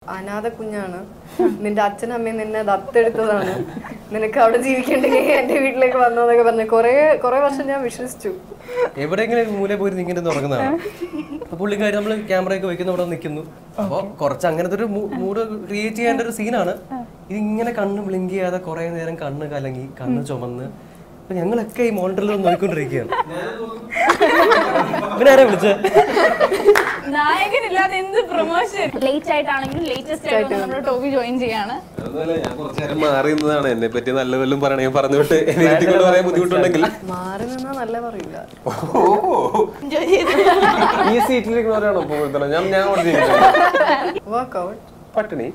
അനാഥ കുഞ്ഞാണ് നിന്റെ അച്ഛനും അമ്മയും നിന്നെ ദത്തെടുത്തതാണ് നിനക്ക് അവിടെ ജീവിക്കണ്ടെങ്കിൽ എന്റെ വീട്ടിലേക്ക് വന്നതെന്നൊക്കെ പറഞ്ഞു കുറെ കുറെ വർഷം ഞാൻ വിശ്വസിച്ചു എവിടെയെങ്കിലും മൂല പോയി ഇങ്ങനെ തുടങ്ങുന്നതാണ് അപ്പൊ പുള്ളിക്കാരി നമ്മൾ ക്യാമറയൊക്കെ വെക്കുന്ന അവിടെ നിൽക്കുന്നു അപ്പോൾ കുറച്ച് അങ്ങനത്തെ ഒരു മൂഡ് ക്രിയേറ്റ് ചെയ്യേണ്ട ഒരു സീനാണ് ഇതിങ്ങനെ കണ്ണ് ബ്ലിങ്ക് ചെയ്യാതെ കുറെ നേരം കണ്ണ് കലങ്ങി കണ്ണ് ചുമന്ന് അപ്പൊ ഞങ്ങളൊക്കെ ഈ മോണിറ്ററിൽ നോക്കിക്കൊണ്ടിരിക്കുകയാണ് ഇവനെ ആരാ വിളിച്ചത് നായകനില്ലാതെ എന്ത് പ്രൊമോഷൻ ലേറ്റ് ആയിട്ടാണെങ്കിലും ലേറ്റസ്റ്റ് ആയിട്ട് നമ്മുടെ ടോബി ജോയിൻ ചെയ്യാണ് അതൊന്നുമല്ല ഞാൻ കുറച്ചു നേരം മാറി നിന്നതാണ് എന്നെ പറ്റി നല്ല വല്ലതും പറയണേ ഞാൻ പറഞ്ഞു വിട്ട് എന്നെ ഇരുത്തിക്കൊണ്ട് പറയാൻ ബുദ്ധിമുട്ടുണ്ടെങ്കിൽ മാറി നിന്നാ നല്ല പറയൂല എൻജോയ് ചെയ്ത് ഈ സീറ്റിലേക്ക് പറയാണോ പോകുന്നത് ഞാൻ ഞാൻ അവിടെ ഇരിക്കുന്നത്. വർക്ക്ഔട്ട് പട്ടിണി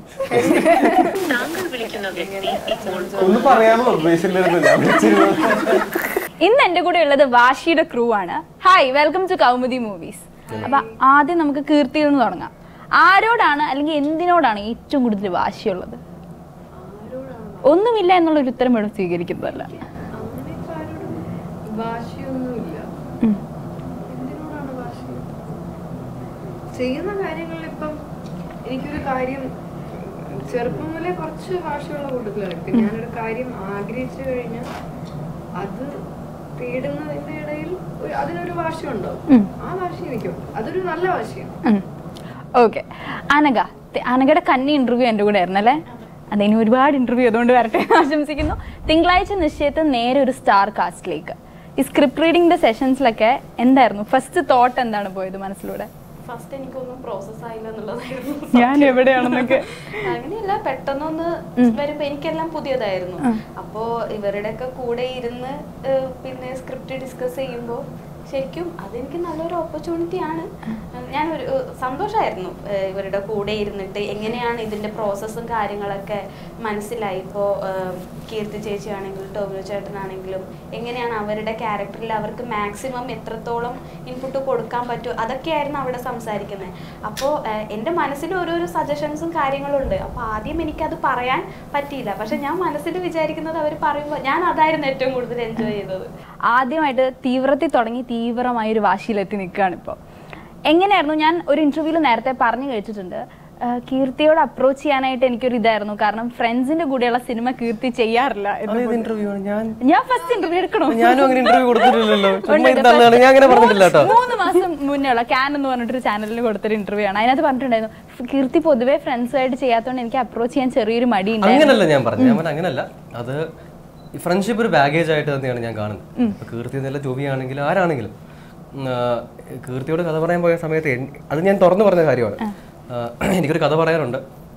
ഒന്ന് പറയാമോ ഉദ്ദേശിച്ചില്ലായിരുന്നു ഞാൻ വിളിച്ചിരുന്നു ഇന്ന് എന്റെ കൂടെ ഉള്ളത് വാശിയുടെ ക്രൂ ആണ് hi welcome to Kaumudi movies അപ്പൊ ആദ്യം നമുക്ക് കീർത്തിയിൽ നിന്ന് തുടങ്ങാം ആരോടാണ് അല്ലെങ്കിൽ എന്തിനോടാണ് ഏറ്റവും കൂടുതൽ വാശിയുള്ളത് ഒന്നുമില്ല എന്നുള്ള ഒരു ഉത്തരം ഇവിടെ സ്വീകരിക്കുന്നതല്ല വാശിയൊന്നുമില്ല ഉം. എന്തിനോടാണ് വാശി ചെയ്യുന്ന കാര്യങ്ങളിൽ ഇപ്പം എനിക്കൊരു കാര്യം ചെറുപ്പം മുതലേ കുറച്ച് വാശിയുള്ള കൂട്ടത്തിലാണ് ഇപ്പം ഞാനൊരു കാര്യം ആഗ്രഹിച്ചു കഴിഞ്ഞാൽ അത് തേടുന്നതിന്റെ ഇടയിൽ ഒരു- അതിനൊരു വാശി ഉണ്ടാവും ആ വാശി എനിക്കുണ്ട് അതൊരു നല്ല വാശിയാണ് ഓക്കെ അനഘ തി- അനഘയുടെ കന്നി ഇന്റർവ്യൂ എൻ്റെ കൂടെ ആയിരുന്നു അല്ലേ അതിന് ഒരുപാട് ഇന്റർവ്യൂ അതുകൊണ്ട് വരട്ടെ എന്ന് ആശംസിക്കുന്നു തിങ്കളാഴ്ച നിശ്ചയത്തിൽ നേരെ ഒരു സ്റ്റാർ കാസ്റ്റിലേക്ക് ഈ സ്ക്രിപ്റ്റ് റീഡിങ്ങിന്റെ സെഷൻസിലൊക്കെ എന്തായിരുന്നു ഫസ്റ്റ് തോട്ട് എന്താണ് പോയത് മനസ്സിലൂടെ ഫസ്റ്റ് എനിക്കൊന്നും പ്രോസസ് ആയില്ല എന്നുള്ളതായിരുന്നു ഞാൻ എവിടെയാണെന്നൊക്കെ അങ്ങനെയല്ല പെട്ടെന്നൊന്ന് വരുമ്പോ എനിക്കെല്ലാം പുതിയതായിരുന്നു അപ്പോ ഇവരുടെയൊക്കെ കൂടെ ഇരുന്ന് ഏഹ്, പിന്നെ സ്ക്രിപ്റ്റ് ഡിസ്കസ് ചെയ്യുമ്പോൾ ശരിക്കും അതെനിക്ക് നല്ലൊരു ഓപ്പർച്യൂണിറ്റി ആണ് ഞാൻ ഒരു സന്തോഷമായിരുന്നു ഇവരുടെ കൂടെ ഇരുന്നിട്ട് എങ്ങനെയാണ് ഇതിന്റെ പ്രോസസ്സും കാര്യങ്ങളൊക്കെ മനസ്സിലായി ഇപ്പോൾ കീർത്തി ചേച്ചി ആണെങ്കിലും ടോമിനോ ചേട്ടനാണെങ്കിലും എങ്ങനെയാണ് അവരുടെ ക്യാരക്ടറിൽ അവർക്ക് മാക്സിമം എത്രത്തോളം ഇൻപുട്ട് കൊടുക്കാൻ പറ്റും അതൊക്കെയായിരുന്നു അവിടെ സംസാരിക്കുന്നത് അപ്പോൾ എൻ്റെ മനസ്സിൽ ഓരോരോ സജഷൻസും കാര്യങ്ങളും ഉണ്ട് അപ്പോൾ ആദ്യം എനിക്കത് പറയാൻ പറ്റിയില്ല പക്ഷെ ഞാൻ മനസ്സിൽ വിചാരിക്കുന്നത് അവർ പറയുമ്പോൾ ഞാൻ അതായിരുന്നു ഏറ്റവും കൂടുതൽ എൻജോയ് ചെയ്തത് ആദ്യമായിട്ട് തീവ്രത്തിൽ തുടങ്ങി തീവ്രമായ ഒരു വാശിയിലെത്തി നിൽക്കുകയാണ് ഇപ്പോൾ എങ്ങനെയായിരുന്നു ഞാൻ ഒരു ഇന്റർവ്യൂവിൽ നേരത്തെ പറഞ്ഞു കഴിച്ചിട്ടുണ്ട് ആ, കീർത്തിയോട് അപ്രോച്ച് ചെയ്യാനായിട്ട് എനിക്കൊരു ഇതായിരുന്നു കാരണം ഫ്രണ്ട്സിന്റെ കൂടെയുള്ള സിനിമ കീർത്തി ചെയ്യാറില്ല എന്ന് അതേത് ഇന്റർവ്യൂ ആണ് ഞാൻ ഞാൻ ഫസ്റ്റ് ഇന്റർവ്യൂ എടുക്കണോ ഞാനും അങ്ങനെ ഇന്റർവ്യൂ കൊടുത്തിട്ടില്ലല്ലോ ചുമ്മാ ഇരുന്നാണ് ഞാൻ അങ്ങനെ പറഞ്ഞിട്ടില്ല കേട്ടോ മൂന്ന് മാസം മുന്നേ ഉള്ള ക്യാൻ എന്ന് പറഞ്ഞിട്ടൊരു ചാനലിൽ കൊടുത്തൊരു ഇന്റർവ്യൂ ആണ് അതിനകത്ത് പറഞ്ഞിട്ടുണ്ടായിരുന്നു കീർത്തി പൊതുവേ ഫ്രണ്ട്സുമായിട്ട് ചെയ്യാത്തതുകൊണ്ട് എനിക്ക് അപ്രോച്ച് ചെയ്യാൻ ചെറിയൊരു മടി ഉണ്ടായിരുന്നു അങ്ങനല്ല ഞാൻ പറഞ്ഞു ഞാൻ പറഞ്ഞു അങ്ങനല്ല അത് ഈ ഫ്രണ്ട്ഷിപ്പ് ഒരു ബാഗേജ് ആയിട്ട് തന്നെയാണ് ഞാൻ കാണുന്നത് ഇപ്പൊ കീർത്തി എന്നല്ല ജോബിയാണെങ്കിലും ആരാണെങ്കിലും ഉം, ആ, കീർത്തിയോട് കഥ പറയാൻ പോയ സമയത്ത് എൻ- അത് ഞാൻ തുറന്നു പറഞ്ഞ കാര്യമാണ് ആ, എനിക്കൊരു കഥ പറയാനുണ്ട്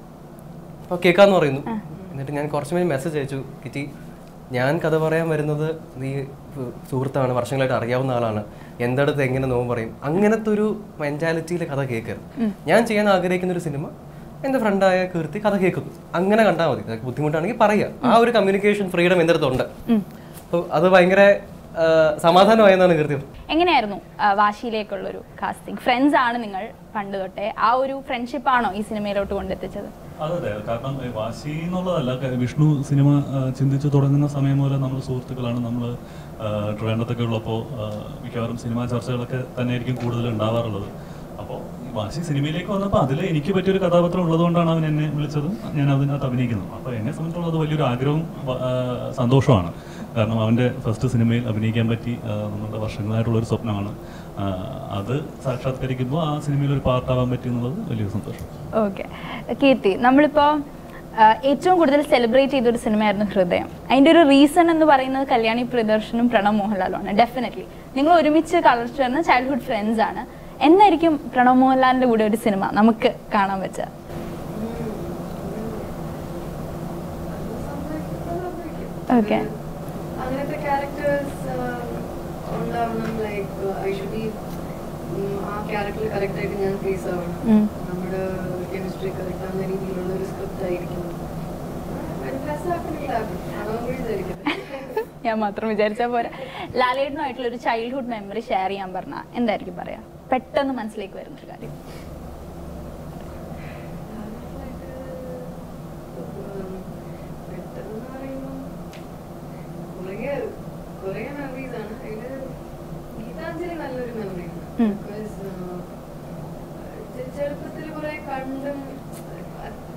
അപ്പോൾ കേൾക്കാന്ന് പറയുന്നു എന്നിട്ട് ഞാൻ കുറച്ച് പേര് മെസ്സേജ് അയച്ചു കിറ്റി ഞാൻ കഥ പറയാൻ വരുന്നത് നീ സുഹൃത്താണ് വർഷങ്ങളായിട്ട് അറിയാവുന്ന ആളാണ് എന്തടുത്ത് എങ്ങനെ നോവും പറയും അങ്ങനത്തെ ഒരു മെന്റാലിറ്റിയിൽ കഥ കേൾക്കരുത് ഞാൻ ചെയ്യാൻ ആഗ്രഹിക്കുന്ന ഒരു സിനിമ എൻ്റെ ഫ്രണ്ടായ കീർത്തി കഥ കേൾക്കുന്നു അങ്ങനെ കണ്ടാൽ മതി അതൊക്കെ ബുദ്ധിമുട്ടാണെങ്കിൽ പറയുക ആ ഒരു കമ്മ്യൂണിക്കേഷൻ ഫ്രീഡം എൻ്റെ അടുത്തുണ്ട് അപ്പോൾ അത് ഭയങ്കര ആ, സമാധാനമായെന്നാണ് കീർത്തി പറഞ്ഞത്. എങ്ങനെയായിരുന്നു ആ, വാശിയിലേക്കുള്ള ഒരു കാസ്റ്റിംഗ് ഫ്രണ്ട്സ് ആണ് നിങ്ങൾ പണ്ട് തൊട്ടേ ആ ഒരു ഫ്രണ്ട്ഷിപ്പ് ആണോ ഈ സിനിമയിലോട്ട് കൊണ്ടെത്തിച്ചത് അതെ അതെ കാരണം ഏ, വാശി എന്നുള്ളതല്ല ക- വിഷ്ണു സിനിമ ആ, ചിന്തിച്ചു തുടങ്ങുന്ന സമയം മുതൽ നമ്മൾ സുഹൃത്തുക്കളാണ് നമ്മൾ ട്രിവാൻഡത്തൊക്കെ ഉള്ളപ്പോൾ മിക്കവാറും സിനിമാ ചർച്ചകളൊക്കെ തന്നെയായിരിക്കും കൂടുതൽ ഉണ്ടാവാറുള്ളത് അപ്പോൾ ഈ വാശി സിനിമയിലേക്ക് വന്നപ്പോൾ അതിൽ എനിക്ക് പറ്റിയൊരു കഥാപാത്രം ഉള്ളതുകൊണ്ടാണ് അവൻ എന്നെ വിളിച്ചത് ഞാൻ അതിനകത്ത് അഭിനയിക്കുന്നത് അപ്പോൾ എന്നെ സംബന്ധിച്ചുള്ളത് അത് വലിയൊരു ആഗ്രഹവും വ- ആ, സന്തോഷമാണ് കാരണം അവൻ്റെ ഫസ്റ്റ് സിനിമയിൽ അഭിനയിക്കാൻ പറ്റി ആ, നമ്മുടെ വർഷങ്ങളായിട്ടുള്ളൊരു സ്വപ്നമാണ് ആ, അത് സാക്ഷാത്കരിക്കുമ്പോൾ ആ സിനിമയിൽ ഒരു പാർട്ടാവാൻ പറ്റി എന്നുള്ളത് വലിയൊരു സന്തോഷം ഓക്കെ കീർത്തി നമ്മളിപ്പോൾ ഏറ്റവും കൂടുതൽ സെലിബ്രേറ്റ് ചെയ്തൊരു സിനിമയായിരുന്നു ഹൃദയം അതിൻ്റെ ഒരു റീസൺ എന്ന് പറയുന്നത് കല്യാണി പ്രിയദർശനും പ്രണവ് മോഹൻലാലുമാണ് ഡെഫിനറ്റ്ലി നിങ്ങൾ ഒരുമിച്ച് കളർച്ചു വരുന്ന ചൈൽഡ്ഹുഡ് ഫ്രണ്ട്സ് ആണ് എന്നായിരിക്കും പ്രണവ് മോഹൻലാലിൻ്റെ കൂടെ ഒരു സിനിമ നമുക്ക് കാണാൻ പറ്റുക ഓക്കെ അങ്ങനത്തെ ക്യാരക്ടേഴ്സ് ഉണ്ടാവണം ലൈക്ക് ഐ ഷുഡ് ബി ആ ക്യാരക്ടറിൽ കറക്റ്റ് ആയിട്ട് ഞാൻ ഫേസ് ആവണം ഉം. നമ്മുടെ കെമിസ്ട്രി കറക്റ്റ് ആവുന്ന രീതിയിലുള്ള ഒരു സ്ക്രിപ്റ്റ് ആയിരിക്കും മനസ്സിലാക്കുന്നില്ല അതും കൂടി വിചാരിക്കട്ടെ ഞാൻ മാത്രം വിചാരിച്ചാൽ പോരാ ലാലേട്ടനുമായിട്ടുള്ള ഒരു ചൈൽഡ്ഹുഡ് മെമ്മറി ഷെയർ ചെയ്യാൻ പറഞ്ഞാൽ എന്തായിരിക്കും പറയാ പെട്ടെന്ന് മനസ്സിലേക്ക് വരുന്ന ഒരു കാര്യം പെട്ടെന്ന് പറയുമ്പോൾ കുറേ കുറേ മെമ്മറീസ് ആണ് അതില് ഗീതാഞ്ജലി നല്ലൊരു മെമ്മറിയാണ് ഉം. ബിക്കോസ് ചെറുപ്പത്തിൽ കുറെ കണ്ടും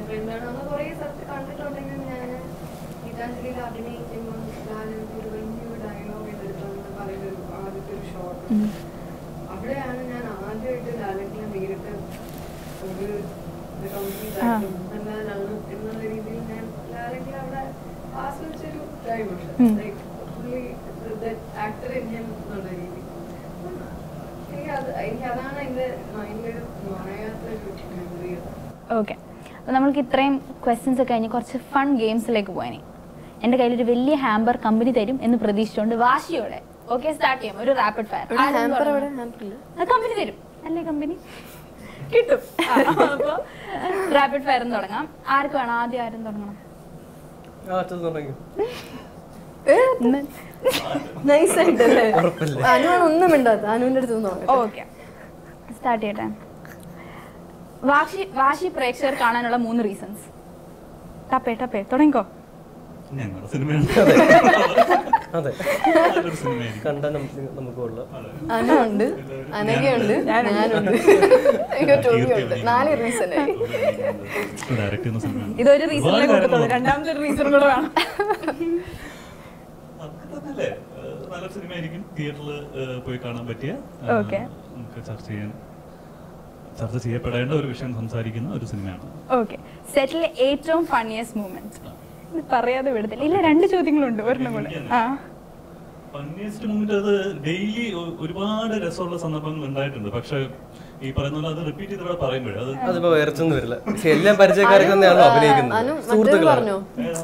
ഫ്രണ്ടാണ് നമ്മൾ കുറേ സ്ഥലത്ത് കണ്ടിട്ടുണ്ടെങ്കിൽ ഞാൻ ഗീതാഞ്ജലിയിൽ അഭിനയിക്കുമ്പോൾ ലാലനക്ക് ഒരു വലിയൊരു ഡയലോഗ് എഴുതിയിട്ടുണ്ട് പറയുന്ന ഒരു ആദ്യത്തെ ഒരു ഷോട്ട് അവിടെയാണ് ഞാൻ ആദ്യമായിട്ട് ലാലക്കിനെ നേരിട്ട് ഒരു കംപ്ലീറ്റ് ആയിട്ടും നല്ലതാണ് എന്നുള്ള രീതിയിൽ ഞാൻ ലാലക്കിനെ അവിടെ ആസ്വദിച്ചൊരു ടൈമുണ്ട് ലൈക്ക് പുള്ളി ആക്ടർ ഞാൻ എന്നുള്ള രീതി എനിക്ക് അത് എനിക്ക് അതാണ് അതിന്റെ മൈൻഡിൽ മായാത്തൊരു മെമ്മറി ഓക്കെ അപ്പോൾ നമ്മൾക്ക് ഇത്രയും ക്വസ്റ്റ്യൻസ് ഒക്കെ കഴിഞ്ഞ് കുറച്ച് ഫൺ ഗെയിംസിലേക്ക് പോകാനി എൻ്റെ കയ്യിൽ ഒരു വലിയ ഹാമ്പർ കമ്പനി തരും എന്ന് പ്രതീക്ഷിച്ചുകൊണ്ട് വാശിയോടെ ഓക്കെ സ്റ്റാർട്ട് ചെയ്യാം ഒരു റാപ്പിഡ് ഫയർ ഹാമ്പർ അവിടെ ഹാമ്പർ ഇല്ല അത് കമ്പനി തരും അല്ലേ കമ്പനി കിട്ടും അപ്പോൾ റാപ്പിഡ് ഫയർ തുടങ്ങാം ആർക്ക് വേണം ആദ്യം ആരും തുടങ്ങണം ആ അച്ഛൻ തുടങ്ങി നൈസ് ആയിട്ടല്ലേ ഉറപ്പല്ലേ? അനുവാണ് ഒന്നും മിണ്ടാത്ത അനുവിന്റെ അടുത്ത് നോക്കാം ഓക്കെ സ്റ്റാർട്ട് ചെയ്യട്ടെ വാശി വാശി പ്രേക്ഷകർ കാണാനുള്ള മൂന്ന് റീസൺസ് ടപ്പേ ടപ്പേ തുടങ്ങിക്കോ ഞങ്ങളുടെ സിനിമയാണ് അതെ നല്ലൊരു സിനിമയായിരിക്കും കണ്ടാൽ നമുക്ക് കൊള്ളാം അനുണ്ട് അനഘയുണ്ട് ഞാനുണ്ട് അയ്യോ ടോമിയുണ്ട് നാല് റീസൺ ആയി ഡയറക്റ്റ് ചെയ്യുന്ന സിനിമയാണ് ഇതൊരു റീസണിലേ ഒരുപാട് കൊടുത്തുള്ളൂ കാര്യങ്ങളുണ്ട്. രണ്ടാമത്തെ ഒരു റീസൺ കൂടെ വേണം അതൊക്കെ തന്നെയല്ലേ ഏഹ് നല്ലൊരു സിനിമയായിരിക്കും തിയേറ്ററിൽ പോയി കാണാൻ പറ്റിയ ഏഹ് Okay. നമുക്ക് ചർച്ച ചെയ്യാൻ ചർച്ച ചെയ്യപ്പെടേണ്ട ഒരു വിഷയം സംസാരിക്കുന്ന ഒരു സിനിമയാണ് ഓക്കെ സെറ്റിലെ ഏറ്റവും ഫണ്ണിയസ്റ്റ് മൂമെന്റ് പറയാതെ വിടത്തില്ല ഇല്ല രണ്ട് ചോദ്യങ്ങളുണ്ട് ഒരെണ്ണം കൂടെ ആ ഫണ്ണിയസ്റ്റ് മൂമെന്റ് അത് ഡെയിലി ഒരുപാട് രസമുള്ള സന്ദർഭങ്ങൾ ഉണ്ടായിട്ടുണ്ട് പക്ഷെ ഈ പറയുന്ന പോലെ അത് റിപ്പീറ്റ് ചെയ്തിവിടെ പറയുമ്പോഴേ അത് അതിപ്പോ വേർച്ചൊന്നും വരില്ല പക്ഷെ എല്ലാം പരിചയക്കാരൊക്കെ തന്നെയാണല്ലോ അഭിനയിക്കുന്നത് അനു മറ്റേത് സുഹൃത്തുക്കളാണ് പറഞ്ഞോ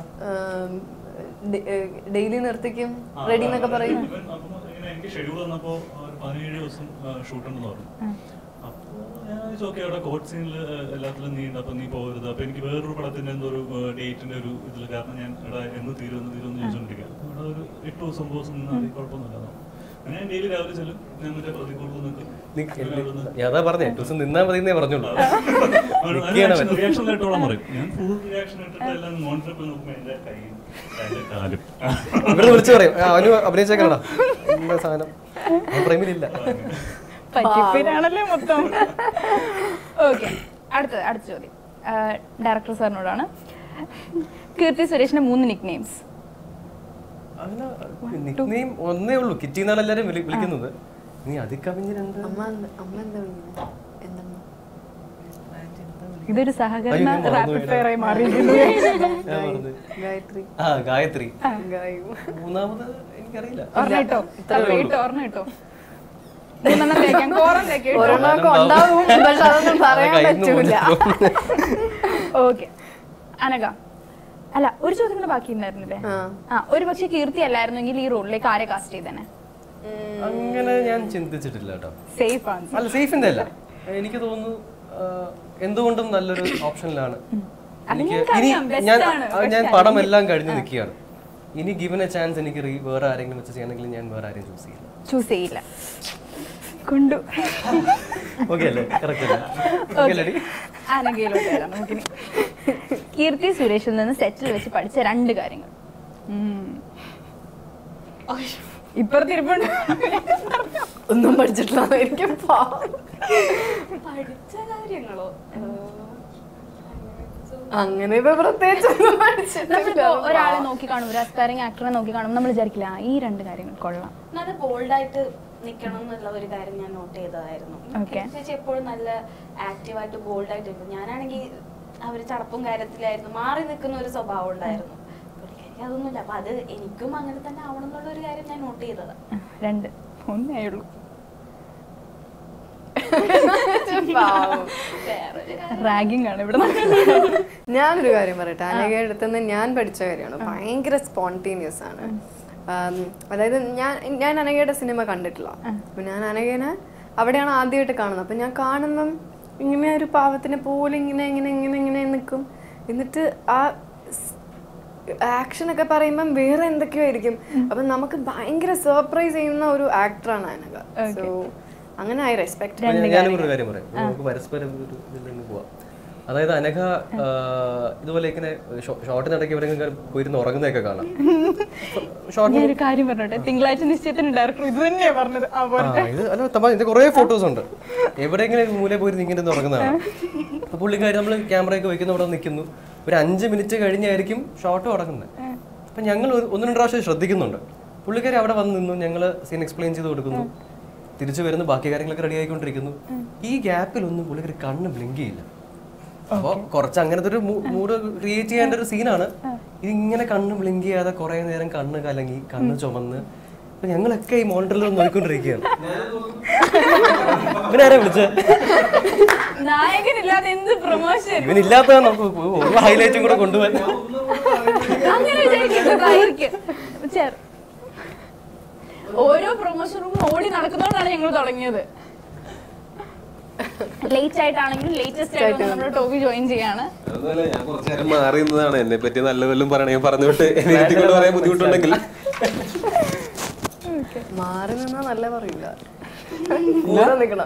ഡെയിലി നിർത്തിക്കും റെഡി എന്നൊക്കെ പറയും ഇവൻ അപ്പം ഇങ്ങനെ എനിക്ക് ഷെഡ്യൂൾ വന്നപ്പോ ഒരു പതിനേഴ് ദിവസം ഷൂട്ട് ഉണ്ടെന്ന് പറഞ്ഞു അപ്പോ ഞാൻ ചോദിച്ചു ഓക്കെ അവിടെ കോട്ട് സീനിൽ എല്ലാത്തിലും നീ ഉണ്ട് അപ്പൊ നീ പോകരുത് അപ്പൊ എനിക്ക് വേറൊരു പടത്തിന്റെ എന്തോ ഒരു ഡേറ്റിന്റെ ഒരു ഇതിൽ കാരണം ഞാൻ ഇവിടെ എന്ന് തീരും എന്ന് തീരും എന്ന് ചോദിച്ചോണ്ടിരിക്കുക അവിടെ ഒരു എട്ട് ദിവസം ഒമ്പത് ദിവസം നിന്നാൽ മതി കുഴപ്പമൊന്നുമില്ല അങ്ങനെ ഞാൻ ഡെയിലി രാവിലെ ചെല്ലും ഞാൻ മറ്റേ പ്രതികൂളിൽ നിൽക്കും നീ- പിന്നെ അവിടുന്ന് ഞാൻ അതാ പറഞ്ഞേ എട്ട് ദിവസം നിന്നാ മതി എന്നേ പറഞ്ഞുള്ളൂ നിൽക്കുകയാണ് അവൻ. റിയാക്ഷൻ ആയിട്ടോളം പറയും ഞാൻ ഫുൾ റിയാക്ഷൻ ഇട്ടിട്ട് എല്ലാം മോണിറ്ററിൽ നോക്കുമ്പോൾ എന്റെ കൈയും എന്റെ കാലും ഇവിടെ വിളിച്ചു പറയും "ആ, അവന് അഭിനയിച്ചേക്കണടാ എന്താ സാധനം പ്രേമിലില്ല പറ്റിപ്പിനാണല്ലേ മൊത്തം ഓക്കെ അടുത്ത അടുത്ത ചോദ്യം ഡയറക്ടർ സാറിനോടാണ് കീർത്തി സുരേഷിന്റെ മൂന്ന് നിക് നെയിംസ് അങ്ങനെ നിക്നെയിം ഒന്നേ ഉള്ളൂ കിറ്റി എന്നാണ് എല്ലാരും വിളി- വിളിക്കുന്നത് നീ അതിക്കവിഞ്ഞ് രണ്ട് അമ്മ എന്ത്- അമ്മ എന്താ വിളിക്കുന്നത് എന്തമ്മ ഇതൊരു സഹകരണ അയ്യോ, ഞാൻ റാപ്പിഡ് മറന്നുപോയി. ഫയർ ആയി മാറിയിരിക്കുന്നു ഞാൻ പറഞ്ഞത്. ഗായത്രി ആ ഗായത്രി ഗായു മൂന്നാമത് എനിക്കറിയില്ല ഓർമ്മ കിട്ടോ കേട്ടോ ഓർമ്മ കിട്ടോ മൂന്നെണ്ണം തേക്കാം കോറം തേക്കാം ഒരെണ്ണമൊക്കെ ഉണ്ടാവും പക്ഷെ അതൊന്നും പറയാൻ അത് കയ്യിന്ന് പറ്റൂല ഓക്കെ അനക അല്ല ഒരു ചോദ്യം കൂടെ ബാക്കി ഉണ്ടായിരുന്നില്ലേ ആ. ആ ഒരു പക്ഷെ കീർത്തി അല്ലായിരുന്നെങ്കിൽ ഈ റോളിലേക്ക് ആരെ കാസ്റ്റ് ചെയ്തേനെ അങ്ങനെ ഞാൻ ചിന്തിച്ചിട്ടില്ല കേട്ടോ സേഫ് ആൻസർ അല്ല സേഫിന്റെ അല്ല എനിക്ക് തോന്നുന്നു ആ, എന്തുകൊണ്ടും നല്ലൊരു ഓപ്ഷനിലാണ് എനിക്ക് ഞങ്ങൾക്ക് ഇനി അറിയാം, best ഞാൻ ആണ്. ആ, പക്ഷേ ഞാൻ പടം എല്ലാം കഴിഞ്ഞ് നിൽക്കുകയാണ് ഇനി ഗിവൻ എ ചാൻസ് എനിക്ക് re- വേറെ ആരെങ്കിലും വെച്ച് ചെയ്യണമെങ്കിൽ ഞാൻ വേറെ ആരെയും ചൂസ് ചെയ്യില്ല ചൂസ് ചെയ്യില്ല കൊണ്ടു ഓക്കെ അല്ലേ കറക്റ്റ് അല്ലേ ഓക്കെ അല്ലേ അനകയിലോട്ട് വരാം നമുക്കിനി കീർത്തി സുരേഷിൽ നിന്ന് സെറ്റിൽ വെച്ച് പഠിച്ച രണ്ട് കാര്യങ്ങൾ ഉം. ഇപ്പുറത്തിരിപ്പുണ്ട് ഒന്നും പഠിച്ചിട്ടില്ല എനിക്ക് പാവം. പഠിച്ച കാര്യങ്ങളോ അങ്ങനെ ഇപ്പൊ പ്രത്യേകിച്ച് ഒന്നും പഠിച്ചിട്ടില്ല നമ്മളിപ്പോ ഒരാളെ നോക്കി കാണും ഒരു അസ്പയറിംഗ് ആക്ടറെ നോക്കി കാണും നമ്മൾ വിചാരിക്കില്ല "ആ, ഈ രണ്ട് കാര്യങ്ങൾ കൊള്ളാം നല്ല ബോൾഡായിട്ട് നിൽക്കണം എന്നുള്ള ഒരു കാര്യം ഞാൻ നോട്ട് ചെയ്തതായിരുന്നു Okay. ചേച്ചി എപ്പോഴും നല്ല ആക്റ്റീവായിട്ട് ബോൾഡായിട്ട് നിൽക്കും ഞാനാണെങ്കിൽ അവര് ചടപ്പും കാര്യത്തിലായിരുന്നു മാറി നിൽക്കുന്ന ഒരു സ്വഭാവം ഉണ്ടായിരുന്നു പുള്ളിക്കാരിക്ക് അതൊന്നുമില്ല അപ്പൊ അത് എനിക്കും അങ്ങനെ തന്നെ ആവണം എന്നുള്ള ഒരു കാര്യം ഞാൻ നോട്ട് ചെയ്തതാണ് ആ, രണ്ട് ഒന്നേ ഉള്ളൂ പാവം. വേറൊരു കാര്യം റാഗിങ് ആണ് ഇവിടെ നടക്കുന്നത്. ഞാനൊരു കാര്യം പറയട്ടെ അനഘയുടെ അടുത്ത് നിന്ന് ഞാൻ പഠിച്ച കാര്യമാണ് ഭയങ്കര സ്പോണ്ടേനിയസ് ആണ് ആം, അതായത് ഞാൻ ഞാൻ അനഘയുടെ സിനിമ കണ്ടിട്ടില്ല അപ്പൊ ഞാൻ അനഘേനെ അവിടെയാണ് ആദ്യമായിട്ട് കാണുന്നത് അപ്പൊ ഞാൻ കാണുമ്പം ഇങ്ങനെ ഒരു പാവത്തിനെ പോലെ ഇങ്ങനെ ഇങ്ങനെ ഇങ്ങനെ ഇങ്ങനെ നിൽക്കും എന്നിട്ട് ആ ആക്ഷൻ ഒക്കെ പറയുമ്പം വേറെ എന്തൊക്കെയോ ആയിരിക്കും അപ്പൊ നമുക്ക് ഭയങ്കര സർപ്രൈസ് ചെയ്യുന്ന ഒരു ആക്ടറാണ് അനഘ സോ അങ്ങനെ ഐ റെസ്പെക്ട് ഞാനും ഒരു കാര്യം പറയാം നമുക്ക് പരസ്പരം ഒരു ഇതിൽ നിന്ന് പോവാം അതായത് അനഘ ആ, ഇതുപോലെ ഇങ്ങനെ ഷോർട്ടിനിടയ്ക്ക് ഇവരെങ്കിലും പോയിരുന്ന് ഉറങ്ങുന്നതൊക്കെ കാണാം ഷോർട്ട് ഞാൻ ഒരു കാര്യം പറഞ്ഞോട്ടെ തിങ്കളാഴ്ച നിശ്ചയത്തിന് ഡയറക്ടർ ഇത് തന്നെയാ പറഞ്ഞത് ആ പോലെ ആ, ഇത് അല്ല തമാ ഇതിന്റെ കുറേ ഫോട്ടോസ് ഉണ്ട് എവിടെയെങ്കിലും ഒരു മൂലയിൽ പോയിരുന്ന് ഇങ്ങനെ ഇരുന്ന് ഉറങ്ങുന്നതാണ് അപ്പൊ പുള്ളിക്കാരി നമ്മൾ ക്യാമറയൊക്കെ വെക്കുന്ന ഇവിടെ നിൽക്കുന്നു ഒരു അഞ്ച് മിനിറ്റ് കഴിഞ്ഞായിരിക്കും ഷോട്ട് തുടങ്ങുന്നത് അപ്പം ഞങ്ങൾ ഒരു- ഒന്ന് രണ്ട് പ്രാവശ്യം ശ്രദ്ധിക്കുന്നുണ്ട് പുള്ളിക്കാരി അവിടെ വന്ന് നിന്നു ഞങ്ങൾ സീൻ എക്സ്പ്ലെയിൻ ചെയ്ത് കൊടുക്കുന്നു തിരിച്ചു വരുന്നു ബാക്കി കാര്യങ്ങളൊക്കെ റെഡി ആയിക്കൊണ്ടിരിക്കുന്നു ഈ ഗ്യാപ്പിലൊന്നും പുള്ളിക്കാരി കണ്ണ് ബ്ലിങ്ക് ചെയ്യില്ല അപ്പോൾ കുറച്ച് അങ്ങനത്തെ ഒരു മൂഡ് ക്രിയേറ്റ് ചെയ്യേണ്ട ഒരു സീനാണ് ഇതിങ്ങനെ കണ്ണ് ബ്ലിങ്ക് ചെയ്യാതെ കുറെ നേരം കണ്ണ് കലങ്ങി കണ്ണ് ചുമന്ന് അപ്പൊ ഞങ്ങളൊക്കെ ഈ മോണിറ്ററിൽ നോക്കിക്കൊണ്ടിരിക്കുകയാണ് ഇവനാരെ വിളിച്ചത് നായകനില്ലാതെ എന്ത് പ്രൊമോഷൻ ഇവനില്ലാത്ത നമുക്ക് ഒരു ഹൈലൈറ്റും കൂടെ കൊണ്ടുപോകാൻ അങ്ങനെ വിചാരിക്കുന്നതായിരിക്കും ചേർ ഓരോ പ്രൊമോഷനും ഓടി നടക്കുന്നതുകൊണ്ടാണ് ഞങ്ങൾ തുടങ്ങിയത് ലേറ്റ് ആയിട്ടാണെങ്കിലും ലേറ്റസ്റ്റ് ആയിട്ട് നമ്മുടെ ടോബി ജോയിൻ ചെയ്യാണ് അതുപോലെ ഞാൻ കുറച്ച് നേരം മാറി നിന്നതാണ് എന്നെ പറ്റി നല്ല വല്ലതും പറയണേ പറഞ്ഞുവിട്ട് എന്നെ ഇരുത്തിക്കൊണ്ട് പറയാൻ ബുദ്ധിമുട്ടുണ്ടെങ്കിൽ മാറി നിന്നാ നല്ല പറയൂല കൂടെ നിക്കണം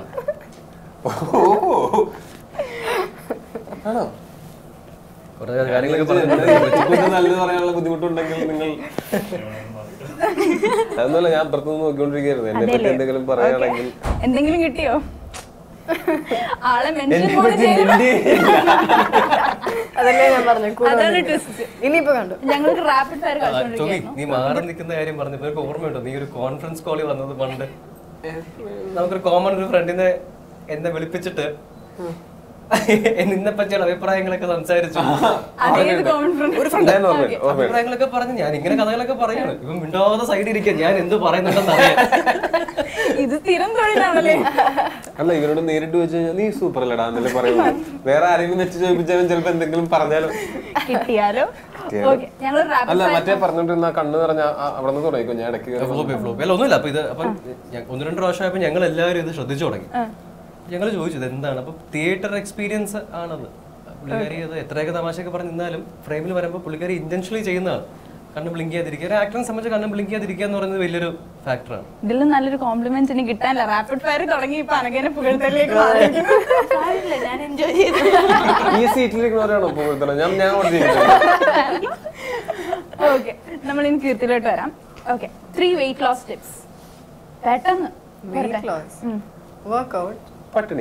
ആണോ കുറെ കാര്യങ്ങളൊക്കെ പറഞ്ഞു എന്നെ നല്ലത് പറയാനുള്ള ബുദ്ധിമുട്ടുണ്ടെങ്കിൽ നിങ്ങൾ അതൊന്നുമല്ല ഞാൻ അപ്പുറത്ത് നിന്ന് നോക്കിക്കൊണ്ടിരിക്കുകയായിരുന്നു എന്നെ പറ്റി എന്തെങ്കിലും പറയുകയാണെങ്കിൽ എന്തെങ്കിലും കിട്ടിയോ ആളെ മെൻഷൻ എന്നെ പോലും പറ്റി ചെയ്തു നിന്റെ അതല്ലേ ഞാൻ പറഞ്ഞു കൂടെ അതാണ് നിക്കണം. ട്വിസ്റ്റ് ഇനിയിപ്പോ കണ്ടു ഞങ്ങൾക്ക് റാപ്പിഡ് ഫയർ ചോദി കളിച്ചോണ്ടിരിക്കുന്നു നീ മാറി നിൽക്കുന്ന കാര്യം പറഞ്ഞപ്പോ എനിക്ക് ഓർമ്മയുണ്ടോ നീ ഒരു കോൺഫറൻസ് കോളിൽ വന്നത് പണ്ട് നമുക്കൊരു കോമൺ ഒരു ഫ്രണ്ടിനെ എന്നെ വിളിപ്പിച്ചിട്ട് നിന്നെ പറ്റിയുള്ള അഭിപ്രായങ്ങളൊക്കെ സംസാരിച്ചു അതേത് കോൺഫിഡൻസ് ഒരു ഫ്രണ്ട് ഞാൻ ഓർമ്മയുണ്ട്, ഓർമ്മയുണ്ട്. അഭിപ്രായങ്ങളൊക്കെ പറഞ്ഞു ഞാൻ ഇങ്ങനെ കഥകളൊക്കെ പറയാണ് ഇവൻ മിണ്ടാതെ സൈഡിൽ ഇരിക്കുക ഞാൻ എന്ത് പറയുന്നുണ്ടെന്ന് അറിയാം ഇത് സ്ഥിരം തൊഴിലാണല്ലേ അല്ല ഇവനോട് നേരിട്ട് വെച്ച് കഴിഞ്ഞാൽ നീ സൂപ്പർ അല്ലടാ എന്നല്ലേ പറയുള്ളൂ വേറെ ആരെങ്കിലും വെച്ച് ചോദിപ്പിച്ചാലും ചിലപ്പോ എന്തെങ്കിലും പറഞ്ഞാലും കിട്ടിയാലോ കിട്ടിയാലോ. ഓക്കെ ഞങ്ങൾ അല്ല റാപ്പിഡ് മറ്റേ പറഞ്ഞോണ്ടിരുന്ന കണ്ണ് നിറഞ്ഞ ആ- അവിടെ നിന്ന് തുടങ്ങിക്കോ ഞാൻ ഇടയ്ക്ക് കയറി ഫ്ലോപ്പ് ഫ്ലോപ്പ് അല്ല ഒന്നുമില്ല അപ്പൊ ഇത് അപ്പൊ ഞ- ഒന്ന് രണ്ട് പ്രാവശ്യമായപ്പോ ഞങ്ങൾ എല്ലാവരും ഇത് ശ്രദ്ധിച്ചു തുടങ്ങി ഞങ്ങൾ ചോദിച്ചു ഇത് എന്താണ് അപ്പൊ തിയേറ്റർ എക്സ്പീരിയൻസ് ആണത് പുള്ളിക്കാരി അത് എത്രയൊക്കെ തമാശയൊക്കെ പറഞ്ഞ് നിന്നാലും ഫ്രെയിമിൽ വരുമ്പോൾ പുള്ളിക്കാരി ഇന്റൻഷനലി ചെയ്യുന്നതാണ് കണ്ണ് ബ്ലിങ്ക് ചെയ്യാതിരിക്കുക ഒരു ആക്ടറിനെ സംബന്ധിച്ച് കണ്ണ് ബ്ലിങ്ക് ചെയ്യാതിരിക്കുക എന്ന് പറയുന്നത് വലിയൊരു ഫാക്ടറാണ് ഇതിൽ നല്ലൊരു കോംപ്ലിമെന്റ് ഇനി കിട്ടാനില്ല റാപ്പിഡ് ഫയർ തുടങ്ങി ഇപ്പൊ അനകേനെ പുകഴ്ത്തലിലേക്ക് മാറിയിരിക്കുന്നു. കാര്യമില്ല ഞാൻ എൻജോയ് ചെയ്തു ഈ സീറ്റിലിരിക്കുന്നവരാണോ പോകുന്നത് ഞാൻ ഞാൻ അവിടെ ഇരിക്കുന്നത്. ഓക്കെ നമ്മൾ ഇനി കീർത്തിയിലോട്ട് വരാം okay three weight loss tips പെട്ടെന്ന് വെയിറ്റ് ലോസ് വർക്ക്ഔട്ട് പട്ടിണി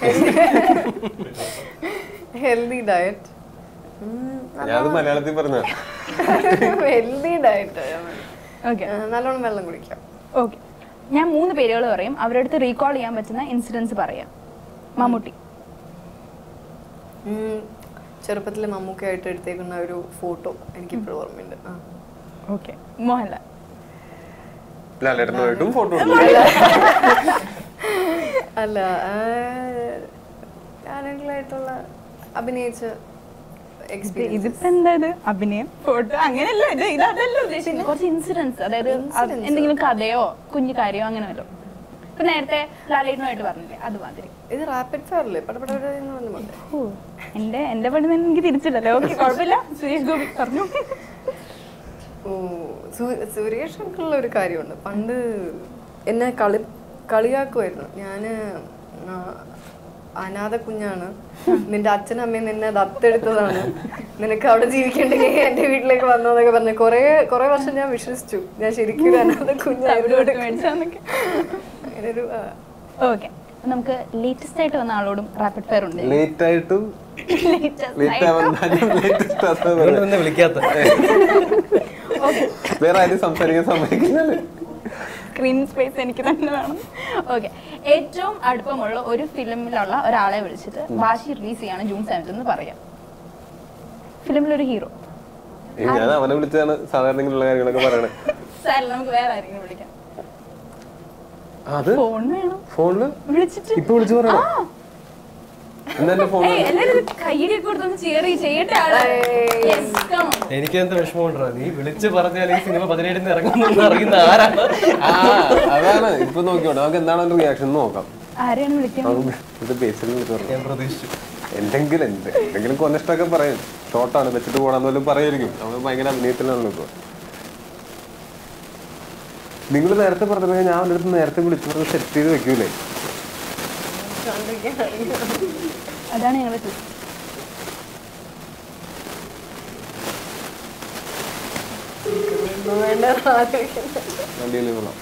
ഹെൽത്തി ഡയറ്റ് ഞാനത് മലയാളത്തിൽ പറഞ്ഞ ഹെൽത്തി ഡയറ്റ് ഓക്കെ നല്ലോണം വെള്ളം കുടിക്കാം ഓക്കെ ഞാൻ മൂന്ന് പേരുകൾ പറയും അവരുടെ അടുത്ത് റീകോൾ ചെയ്യാൻ പറ്റുന്ന ഇൻസിഡൻസ് പറയാം മമ്മൂട്ടി ചെറുപ്പത്തിൽ മമ്മൂക്കയായിട്ട് എടുത്തേക്കുന്ന ഒരു ഫോട്ടോ എനിക്ക് ഇപ്പോഴും ഓർമ്മയുണ്ട് ആ. ഓക്കെ മോഹൻലാൽ ലാലേട്ടനുമായിട്ടും ഫോട്ടോ അല്ല ഞാനായിട്ടുള്ള അഭിനയിച്ച എക്സ്പീരിയൻസ് ഇതിപ്പോ എന്താ ഇത് അഭിനയം ഫോട്ടോ അങ്ങനെയല്ല ഇത് ഇതല്ല ഉദ്ദേശിക്കുന്നത് കുറച്ച് ഇൻസിഡൻസ് അതായത് അത് എന്തെങ്കിലും കഥയോ കുഞ്ഞു കാര്യമോ അങ്ങനെ വല്ലോ ഇപ്പൊ നേരത്തെ ലാലേട്ടനുമായിട്ട് പറഞ്ഞില്ലേ അതുമാതിരി ഇത് റാപ്പിഡ് ഫയറല്ലേ പടപട വന്നുകൊണ്ട് ഓ എന്റെ എന്റെ പണി തന്നെ എനിക്ക് തിരിച്ചില്ലല്ലോ ഓക്കെ കുഴപ്പമില്ല സുരേഷ് ഗോപി പറഞ്ഞു ഓ സു- സുരേഷൊക്കെയുള്ള ഒരു കാര്യമുണ്ട് പണ്ട് എന്നെ കളി കളിയാക്കുമായിരുന്നു ഞാന് ആ, അനാഥ കുഞ്ഞാണ് നിന്റെ അച്ഛനും അമ്മയും നിന്നെ ദത്തെടുത്തതാണ് നിനക്ക് അവിടെ ജീവിക്കണ്ടെങ്കിൽ എന്റെ വീട്ടിലേക്ക് വന്നോന്നൊക്കെ പറഞ്ഞു കൊറേ കൊറേ വർഷം ഞാൻ വിശ്വസിച്ചു ഞാൻ ശരിക്കും ഒരു അനാഥ കുഞ്ഞായതുകൊണ്ട് മേടിച്ചാന്നൊക്കെ അങ്ങനെ ഒരു ആ, ഓക്കെ നമുക്ക് ലേറ്റസ്റ്റ് ആയിട്ട് വന്ന ആളോടും റാപ്പിഡ് ഫയർ ഉണ്ട് ലേറ്റ് ആയിട്ടും ലേറ്റ് ആവാൻ ലേറ്റസ്റ്റ് അതുകൊണ്ട് തന്നെ വിളിക്കാത്ത വേറെ ആരും സംസാരിക്കാൻ സമ്മതിക്കുന്നില്ല സ്ക്രീൻ സ്പേസ് എനിക്ക് തന്നെ വേണം ഓക്കെ ഏറ്റവും അടുപ്പമുള്ള ഒരു ഫിലിമിലുള്ള ഒരാളെ വിളിച്ചിട്ട് വാശി റിലീസ് ചെയ്യാണ് ജൂൺ സെവൻത്ത് എന്ന് പറയാം ഫിലിമിലൊരു ഹീറോ ഞാൻ അവനെ വിളിച്ചാണ് സാധാരണ ഇങ്ങനെയുള്ള കാര്യങ്ങളൊക്കെ പറയണേ സാർ നമുക്ക് വേറെ ആരെങ്കിലും വിളിക്കാം അത് ഫോൺ വേണം ഫോണില് വിളിച്ചിട്ട് ഇപ്പൊ വിളിച്ചു പറയണോ എന്നാ എന്റെ ഫോൺ ഏയ് എല്ലാരും കയ്യിലേക്ക് കൊടുത്തൊന്ന് ചിയർ ചെയ്യട്ടെ ആള് Yes, come on. എനിക്ക് എന്ത് വിഷമമുണ്ടോ നീ വിളിച്ച് പറഞ്ഞാൽ ഈ സിനിമ പതിനേഴിന് ഇറങ്ങുന്നു അറിയുന്ന ആരാണ് ആ അതാണ് ഇപ്പൊ നോക്കിയോട്ടെ നമുക്ക് എന്താണ് അവന്റെ റിയാക്ഷൻ നോക്കാം ആരെയാണ് വിളിക്കാൻ നമുക്ക് ഇത് ബേസിൽ വിളിച്ചു പറഞ്ഞു ഞാൻ പ്രതീക്ഷിച്ചു എന്തെങ്കിലും എന്ത് എന്തെങ്കിലും കൊന്നിഷ്ടൊക്കെ പറയും ഷോർട്ടാണ് വെച്ചിട്ട് പോകണമെന്ന് വല്ലതും പറയായിരിക്കും നമ്മൾ ഭയങ്കര അഭിനയത്തിലാണല്ലോ ഇപ്പൊ നിങ്ങൾ നേരത്തെ പറഞ്ഞപ്പോൾ ഞാൻ അവൻ്റെ അടുത്ത് നേരത്തെ വിളിച്ചു പറഞ്ഞ് സെറ്റ് ചെയ്ത് വെക്കൂലേ അതാണ് ഞങ്ങളുടെ twist. ഒന്നും വേണ്ട ആലോചിക്കണ്ട. വണ്ടിയിൽ കൊള്ളാം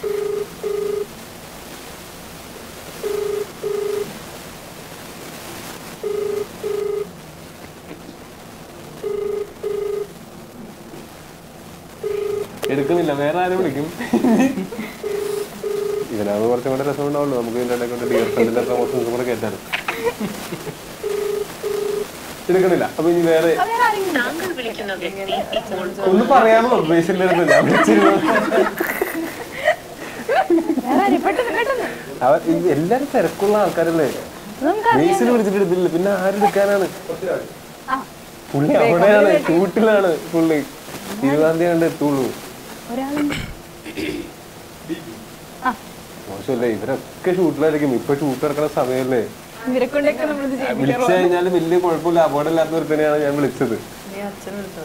എടുക്കുന്നില്ല വേറെ ആരും വിളിക്കും ഇതിനകത്ത് കുറച്ചും കൂടെ രസം ഉണ്ടാവുള്ളൂ നമുക്ക് ഇതിന്റെ ഇടയിൽ കൊണ്ട് ഡിയർ ഫ്രണ്ടിന്റെ പ്രൊമോഷൻസ് കൂടെ കേട്ടാണ് എടുക്കുന്നില്ല അപ്പൊ ഇനി വേറെ ഒന്ന് പറയാമോ ബേസിലായിരുന്നു ഞാൻ വിളിച്ചിരുന്നു വേറെ ആരും പെട്ടെന്ന് പെട്ടെന്ന് അവർ ഇത് എല്ലാരും തിരക്കുള്ള ആൾക്കാരല്ലേ നമുക്ക് ബേസിൽ വിളിച്ചിട്ട് എടുത്തില്ല പിന്നെ ആരെടുക്കാനാണ് ആ പുള്ളി അവിടെയാണ് ഷൂട്ടിലാണ് പുള്ളി ഇരുപതാം തീയതി കണ്ട് എത്തുള്ളൂ ഒരാളുണ്ട് ആ മോശമല്ലേ ഇവരൊക്കെ ഷൂട്ടിലായിരിക്കും ഇപ്പൊ ഷൂട്ട് ഇറക്കുന്ന സമയമല്ലേ ഇവരെ കൊണ്ടൊക്കെ നമ്മൾ വിളിച്ചു കഴിഞ്ഞാൽ വലിയ കുഴപ്പമില്ല അപകടമില്ലാത്ത ഒരുത്തനെയാണ് ഞാൻ വിളിച്ചത് നീ അച്ഛനെ വിളിച്ചോ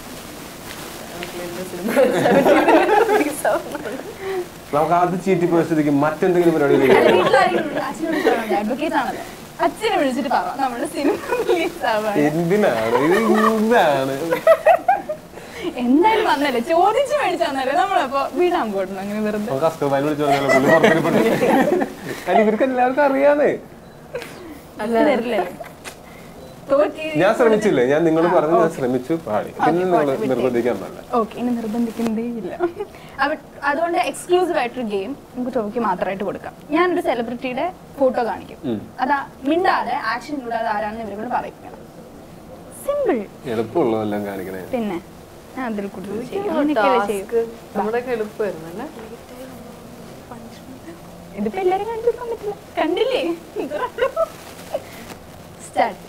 നമുക്ക് അത് ചീറ്റി പരിസ്ഥിതിക്ക് മറ്റെന്തെങ്കിലും പരിപാടി അഡ്വക്കേറ്റ് ആണല്ലോ അച്ഛനെ വിളിച്ചിട്ട് പറ നമ്മുടെ സിനിമ റിലീസ് ആവാൻ എന്തിനാണ് ഇത് എന്താണ് എന്തായാലും വന്നല്ലേ ചോദിച്ചു മേടിച്ചു വന്നല്ലേ നമ്മളപ്പോ വീടാൻ പോകണം അങ്ങനെ വെറുതെ നമുക്ക് അസ്കബാൻ വിളിച്ചു പറഞ്ഞാൽ പുള്ളി പുറത്തിരിപ്പുണ്ട് കാരണം ഇവർക്ക് എല്ലാവർക്കും അറിയാതെ തരില്ലല്ലേ തോറ്റി ഞാൻ ശ്രമിച്ചില്ലേ ഞാൻ നിങ്ങൾ പറഞ്ഞു ഞാൻ ശ്രമിച്ചു പാടി പിന്നെ നിങ്ങൾ നിർബന്ധിക്കാൻ പാടില്ല ഓക്കെ ഇനി നിർബന്ധിക്കുന്നതേ ഇല്ല അവ- അതുകൊണ്ട് എക്സ്ക്ലൂസീവ് ആയിട്ടൊരു ഗെയിം നമുക്ക് ടോക്കി മാത്രമായിട്ട് കൊടുക്കാം ഞാനൊരു സെലിബ്രിറ്റിയുടെ ഫോട്ടോ കാണിക്കും ഉം. അതാ മിണ്ടാതെ ആക്ഷൻ കൂടാതെ ആരാണെന്ന് ഇവരോട് പറയിക്കണം സിമ്പിൾ എളുപ്പമുള്ളതെല്ലാം കാണിക്കണേ പിന്നെ ഞാൻ അതിൽ കൂടുതൽ ചെയ്യും അങ്ങനെയൊക്കെയല്ലേ ചെയ്യും ടാസ്ക് നമ്മുടെ എളുപ്പമായിരുന്നു അല്ലേ ഇതിപ്പോ എല്ലാരും കണ്ടിരിക്കാൻ പറ്റില്ല കണ്ടില്ലേ start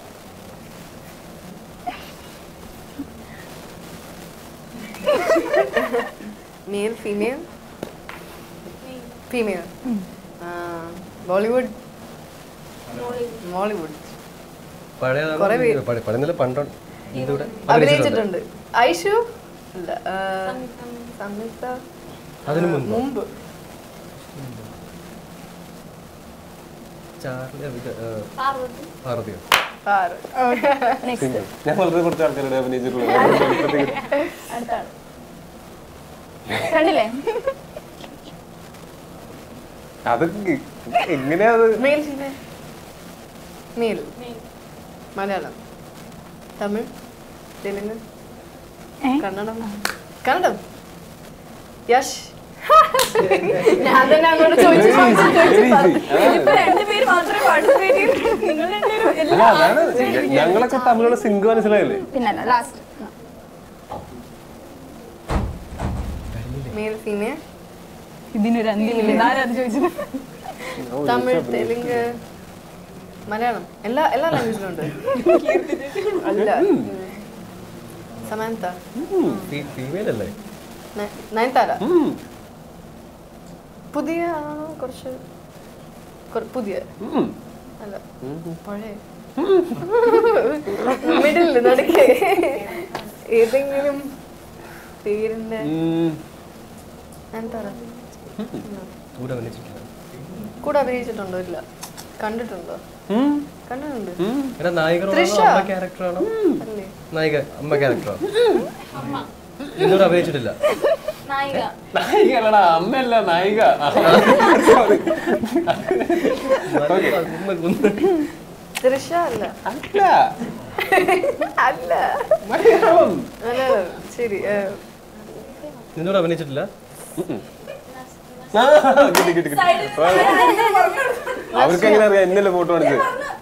male female female Bollywood Mollywood പഴയതാണ് കുറേ പേര്. പഴയ- പഴയ പണ്ടോ ഇതിലൂടെ അഭിനയിച്ചിട്ടുണ്ട് ഐഷു ഇല്ല ആ, സംയുക്ത അതിനു മുൻപ് മുമ്പ് ചാർലി അഭിക- ആ, പാർവതിയോ ആറ് നെക്സ്റ്റ് ഞാൻ വളരെ കുറച്ച് ആൾക്കാരുടെ അഭിനയിച്ചിട്ടുള്ളത് അടുത്ത ആള് കണ്ടില്ലേ അതൊക്കെ എങ്ങനെയാ അത് male female male Malayalam Tamil Telugu ഏ? കന്നഡം കന്നഡം യശ് ഞാൻ തന്നെ അങ്ങോട്ട് ചോദിച്ചു ചോദിച്ചു ചോദിച്ചു പറഞ്ഞു. ഇപ്പൊ രണ്ടുപേര് മാത്രമേ പാർട്ടിസിപ്പേറ്റ് ചെയ്തിട്ടുള്ളൂ നിങ്ങൾ രണ്ടുപേരും അല്ല എല്ലാ അതാണ് ഞ- ഞങ്ങളൊക്കെ തമ്മിലുള്ള സിങ്ക് മനസ്സിലായില്ലേ പിന്നല്ല ലാസ്റ്റ് മെയിൽ ഫീമെയിൽ ഇതിനൊരു അന്ത്യമില്ല ആരാത് ചോദിച്ചത് തമിഴ് തെലുങ്ക് മലയാളം എല്ലാ എല്ലാ ലാംഗ്വേജിലും ഉണ്ട് അല്ല സമാന്ത ഫീമെയിൽ അല്ലേ ന- നയൻതാര ഉം. പുതിയ ആണോ കുറച്ച് കുറ- പുതിയ ഉം. അല്ല പഴയ മിഡിൽ നടുക്ക് ഏതെങ്കിലും പേരിന്റെ ഉം. നയൻതാര കൂടെ അഭിനയിച്ചിട്ടില്ല കൂടെ അഭിനയിച്ചിട്ടുണ്ടോ ഇല്ല കണ്ടിട്ടുണ്ടോ ഉം. കണ്ടിട്ടുണ്ട് ഉം. എടാ നായികനാണോ തൃഷ. അമ്മ ക്യാരക്ടറാണോ അല്ലേ നായിക അമ്മ ക്യാരക്ടറാണോ എന്നോട് അഭിനയിച്ചിട്ടില്ല നായിക നായിക അല്ലടാ അമ്മയല്ല നായിക Sorry. Okay. ഉമ്മ കുന്ന്. തൃശ അല്ല അല്ല അല്ല മലയാളം അല്ല ശരി ഏ, നിന്നോട് അഭിനയിച്ചിട്ടില്ല ആ, കിട്ടി കിട്ടി കിട്ടി അവർക്ക് എങ്ങനെ അറിയാം എന്നല്ലേ ഫോട്ടോ കാണിച്ചത്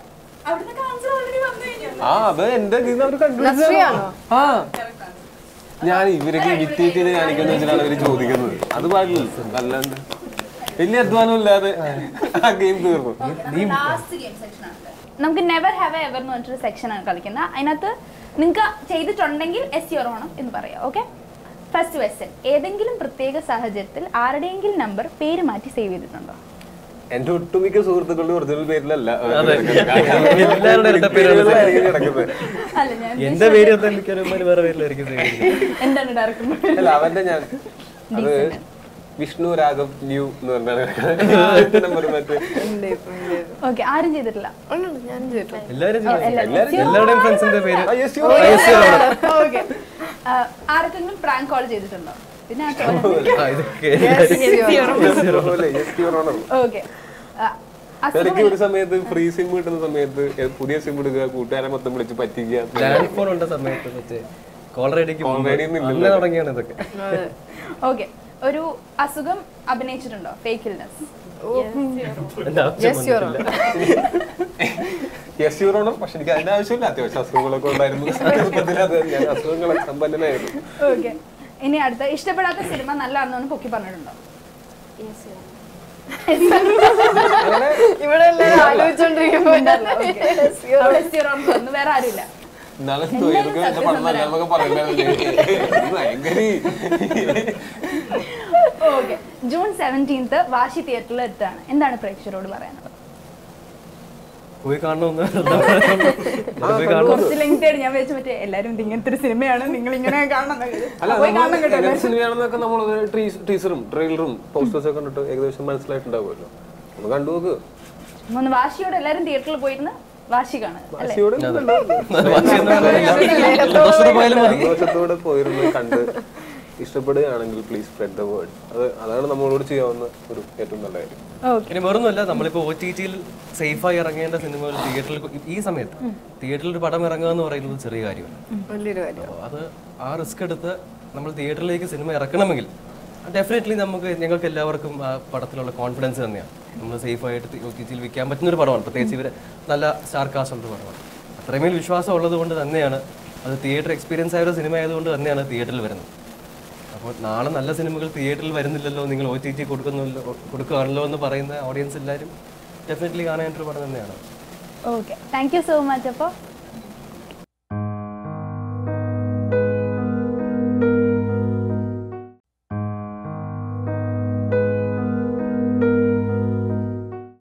ആ അത് എന്റെ ഇതിൽ നിന്ന് അവർ നസ്രിയാണോ? കണ്ടുപിടിച്ചതാണ് ആ ഞാൻ ഇവരൊക്കെ ഇമിറ്റേറ്റ് ചെയ്ത് കാണിക്കുന്ന വെച്ചിട്ടാണ് ഇവര് ചോദിക്കുന്നത് അത് പാടില്ല അല്ലാണ്ട് വലിയ അധ്വാനം ഇല്ലാതെ ആ ഗെയിം തീർന്നു ലാസ്റ്റ് ഗെയിം സെക്ഷൻ ആണ് നമുക്ക് നെവർ ഹാവ് എവർ എന്ന് പറഞ്ഞിട്ടൊരു സെക്ഷൻ ആണ് കളിക്കുന്നത് അതിനകത്ത് നിങ്ങൾക്ക് ചെയ്തിട്ടുണ്ടെങ്കിൽ എസ് യുവർ ഓണം എന്ന് പറയാം ഓക്കെ ഫസ്റ്റ് ക്വസ്റ്റ്യൻ ഏതെങ്കിലും പ്രത്യേക സാഹചര്യത്തിൽ ആരുടെയെങ്കിലും നമ്പർ പേര് മാറ്റി സേവ് ചെയ്തിട്ടുണ്ടോ എന്റെ ഒട്ടുമിക്ക സുഹൃത്തുക്കളുടെ ഒറിജിനൽ പേരിലല്ല അതെ. എല്ലാവരുടെ ഇരട്ട പേരാണ് ഇത്. പേരിലായിരിക്കും കിടക്കുന്നത് അല്ല ഞാൻ എന്റെ പേര് എന്തായാലും വേറെ പേരിലായിരിക്കും save ചെയ്തിരിക്കുന്നത്. എന്താണ് ഡയറക്ടർ അല്ല അവന്റെ ഞാൻ അത് വിഷ്ണു രാഘവ് ന്യൂ എന്ന് പറഞ്ഞാണ് നമ്പർ മറ്റേ ഉണ്ട് ഇപ്പൊ ഉണ്ട്. ഓക്കെ ആരും ചെയ്തിട്ടില്ല ഉണ്ട്, ഉണ്ട്, ഞാൻ ചെയ്തിട്ടുണ്ട് എല്ലാവരും ചെയ്യും. എല്ലാവരും. എല്ലാവരുടെയും ഫ്രണ്ട്സിന്റെ പേര് ആ, yes, you ആ, are. yes, you are. Okay ആർക്കെങ്കിലും പ്രാങ്ക് കോൾ ചെയ്തിട്ടുണ്ടോ പിന്നെ ആ, ഇതൊക്കെ പോലെ, yes, your honor. ഓക്കെ ഇടയ്ക്ക് ഒരു സമയത്ത് ഫ്രീ സിം കിട്ടുന്ന സമയത്ത് ഏ, പുതിയ സിം എടുക്കുക കൂട്ടുകാരെ മൊത്തം വിളിച്ച് പറ്റിക്കുക ലാൻഡ് ഫോൺ ഉണ്ട സമയത്ത് മറ്റേ കോൾ റേഡിക്ക് Call radio ഒന്നും അന്നേ തുടങ്ങിയാണ് ഇതൊക്കെ ഓക്കെ ഒരു അസുഖം അഭിനയിച്ചിട്ടുണ്ടോ ഫേക്ക് ഇൽനെസ് എന്റെ ആവശ്യം വന്നിട്ടില്ല. യെസ് യൂറോണോ പക്ഷെ എനിക്ക് അതിന്റെ ആവശ്യമില്ല അത്യാവശ്യം അസുഖങ്ങളൊക്കെ ഉണ്ടായിരുന്നു ചെറുപ്പത്തിൽ അത് ഞാൻ അസുഖങ്ങളെ സമ്പന്നനായിരുന്നു ഓക്കെ ഇനി അടുത്ത ഇഷ്ടപ്പെടാത്ത സിനിമ നല്ലതാണെന്ന് പൊക്കി പറഞ്ഞിട്ടുണ്ടോ ഇവിടെ എല്ലാവരും ആലോചിച്ചോണ്ടിരിക്കുമ്പോ അവിടെ zero ആണ് തോന്നുന്നു. വേറെ ആരുമില്ല എന്നാലും തൊഴിലൊക്കെ എന്റെ പണം നല്ല എന്നൊക്കെ പറയുന്നത് ഭയങ്കര ഓക്കെ ജൂൺ സെവൻറ്റീൻത്ത് വാശി തിയേറ്ററിൽ എത്താണ് എന്താണ് പ്രേക്ഷകരോട് പറയാനുള്ളത് പോയി കാണണമെന്ന് ഇവിടെ പോയി കാണണം കുറച്ച് ലെങ്ത് ആയിട്ട് ഞാൻ വെച്ച് മറ്റേ എല്ലാരും ഇത് ഇങ്ങനത്തെ ഒരു സിനിമയാണ് നിങ്ങൾ ഇങ്ങനെ കാണണം എന്നൊക്കെ. അല്ല പോയി കാണണം കേട്ടോ നമ്മൾ സിനിമയാണെന്നൊക്കെ നമ്മൾ ടീസറും ട്രെയിലറും പോസ്റ്റേഴ്സ് ഒക്കെ കണ്ടിട്ട് ഏകദേശം മനസ്സിലായിട്ടുണ്ടാവുമല്ലോ ഒന്ന് കണ്ടു നോക്ക് ഒന്ന് വാശിയോടെ എല്ലാരും തിയേറ്ററിൽ പോയിരുന്ന് വാശി കാണുക അല്ലേ വാശിയോടെ അതെ. വാശി എന്ന് പറഞ്ഞാൽ സന്തോഷത്തോടെ പോയാലും മതി സന്തോഷത്തോടെ പോയിരുന്ന് കണ്ട് ഇഷ്ടപ്പെടുകയാണെങ്കിൽ പ്ലീസ് സ്പ്രെഡ് ദ വേർഡ് അത് അതാണ് നമ്മളോട് ചെയ്യാവുന്ന ഒരു ഏറ്റവും നല്ല കാര്യം ഓക്കെ ഇനി വേറൊന്നുമല്ല നമ്മളിപ്പോ ഒ ടി ടിയിൽ സേഫായി ഇറങ്ങേണ്ട സിനിമകൾ തിയേറ്ററിൽ ഈ സമയത്ത് തിയേറ്ററിൽ ഒരു പടം ഇറങ്ങുക എന്ന് പറയുന്നത് ചെറിയ കാര്യമാണ് വലിയൊരു കാര്യം അപ്പോൾ അത് ആ റിസ്ക് എടുത്ത് നമ്മൾ തിയേറ്ററിലേക്ക് സിനിമ ഇറക്കണമെങ്കിൽ ഡെഫിനറ്റ്ലി നമുക്ക് ഞങ്ങൾക്ക് എല്ലാവർക്കും ആ പടത്തിലുള്ള കോൺഫിഡൻസ് തന്നെയാണ് നമ്മൾ സേഫായിട്ട് ഒ ടി ടിയിൽ വിൽക്കാൻ പറ്റുന്ന ഒരു പടമാണ് പ്രത്യേകിച്ച് ഇവർ നല്ല സ്റ്റാർ കാസ്റ്റ് ഉള്ള പടമാണ് അത്രമേൽ വിശ്വാസം ഉള്ളത് കൊണ്ട് തന്നെയാണ് അത് തിയേറ്റർ എക്സ്പീരിയൻസ് ആയ ഒരു സിനിമ ആയതുകൊണ്ട് തന്നെയാണ് തിയേറ്ററിൽ വരുന്നത് അപ്പോൾ നാളെ നല്ല സിനിമകൾ തിയേറ്ററിൽ വരുന്നില്ലല്ലോ നിങ്ങൾ ഒ ടി ടി കൊടുക്കുന്നില്ലോ കൊടുക്കുകയാണല്ലോ എന്ന് പറയുന്ന ഓഡിയൻസ് എല്ലാവരും ഡെഫിനറ്റ്ലി കാണാനായിട്ടൊരു പടം തന്നെയാണ് okay thank you so much അപ്പോൾ